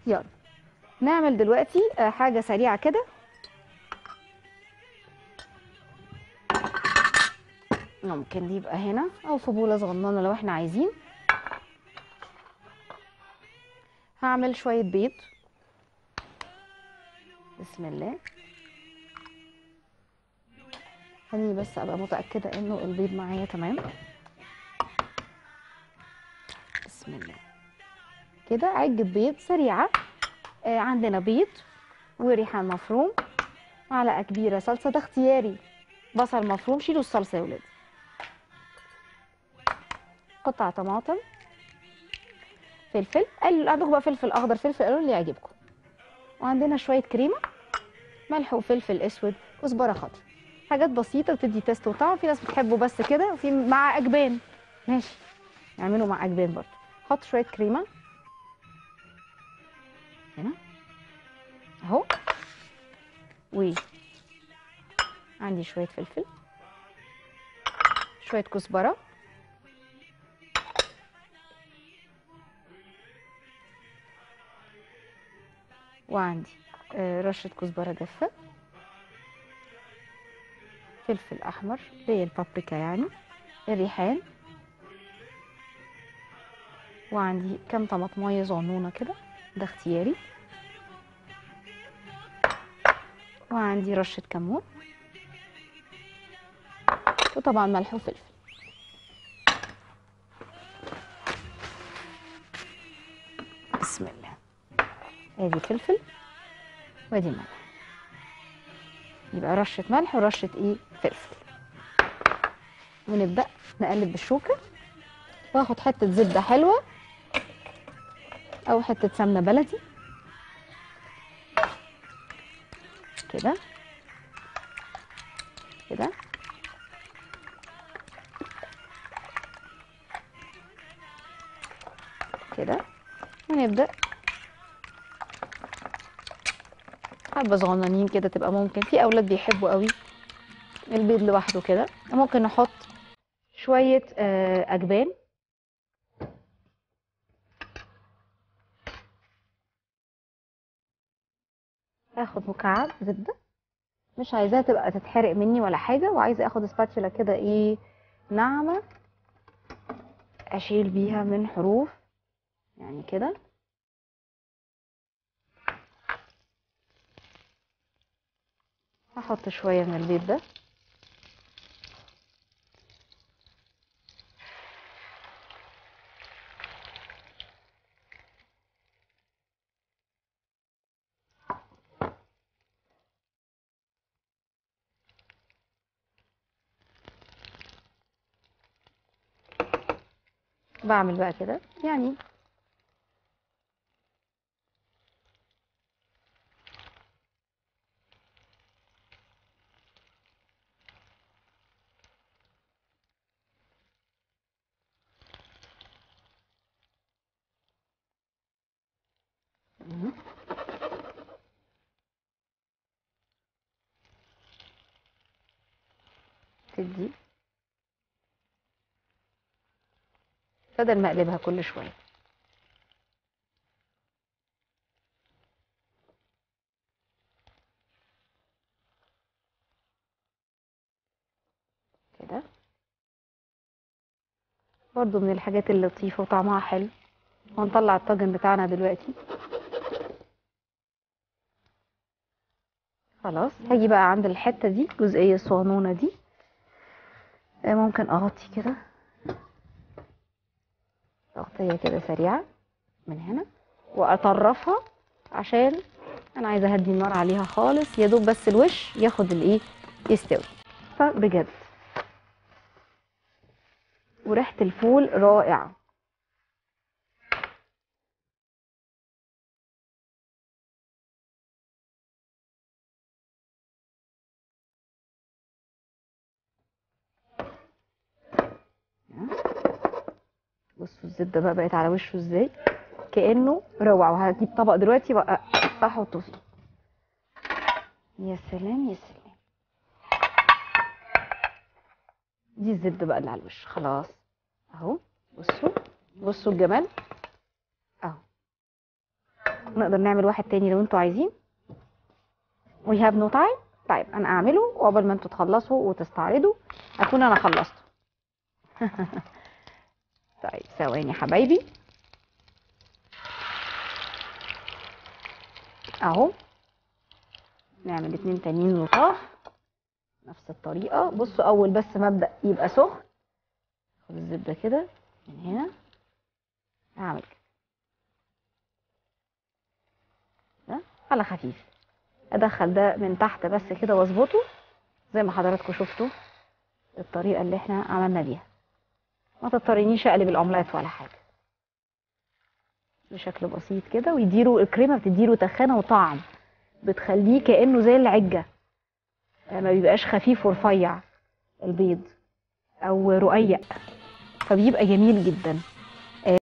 يلا نعمل دلوقتي آه، حاجه سريعه كده ممكن دي يبقى هنا او في بوله صغننه لو احنا عايزين هعمل شويه بيض بسم الله خليني بس ابقى متاكده انه البيض معايا تمام بسم الله كده عجة بيض سريعة آه عندنا بيض وريحان مفروم معلقة كبيرة صلصة ده اختياري بصل مفروم شيلوا الصلصة يا ولاد قطع طماطم فلفل قال عندكم بقى فلفل اخضر فلفل الوان اللي يعجبكم وعندنا شوية كريمة ملح وفلفل اسود كزبرة خضراء حاجات بسيطة بتدي تيست وطعم في ناس بتحبه بس كده وفي مع اجبان ماشي اعملوا مع اجبان برضه حط شوية كريمة هنا اهو و عندي شوية فلفل شوية كزبرة وعندي آه، رشة كزبرة جافة فلفل أحمر اللي هي البابريكا يعني الريحان وعندي كام طماطمايه صغنونه كده ده اختياري وعندي رشه كمون وطبعا ملح وفلفل بسم الله ادي فلفل وادي ملح يبقى رشه ملح ورشه ايه فلفل ونبدا نقلب بالشوكه واخد حته زبده حلوه او حته سمنه بلدي كده كده كده ونبدا حبه صغننين كده تبقى ممكن في اولاد بيحبوا قوي البيض لوحده كده ممكن نحط شويه آه، اجبان اخد مكعب زبده مش عايزاها تبقى تتحرق مني ولا حاجه وعايزه اخد سباتشولا كده ايه ناعمه اشيل بيها من حروف يعني كده هحط شويه من البيض ده بعمل بقى كده يعني مهم. تدي بدل ما اقلبها كل شويه كده برضو من الحاجات اللطيفة وطعمها حلو وهنطلع الطاجن بتاعنا دلوقتي خلاص هاجي بقى عند الحتة دي الجزئية الصغنونة دي آه، ممكن اغطي كده تغطية كده سريعة من هنا واطرفها عشان انا عايزة اهدي النار عليها خالص يا دوب بس الوش ياخد الايه يستوي فبجد وريحة الفول رائعة بصوا الزبدة بقى بقت على وشه ازاي كأنه روعة وهجيب طبق دلوقتي بقى احطه فيه يا سلام يا سلام دي الزبدة بقى اللي على الوش خلاص اهو بصوا بصوا الجمال اهو نقدر نعمل واحد تاني لو انتوا عايزين we have no time طيب انا اعمله وقبل ما انتوا تخلصوا وتستعرضوا اكون انا خلصت طيب ثواني حبايبي اهو نعمل اتنين تانيين لطاف نفس الطريقة بصوا اول بس ما ابدأ يبقى سخن خد الزبدة كده من هنا اعمل كده ده على خفيف ادخل ده من تحت بس كده واظبطه زي ما حضراتكم شفتوا الطريقة اللي احنا عملنا بيها ما تضطرينيش اقلب الاومليت ولا حاجة بشكل بسيط كده ويديله الكريمة بتديله تخانة وطعم بتخليه كأنه زي العجة آه، ما بيبقاش خفيف ورفيع البيض او رقيق فبيبقى جميل جدا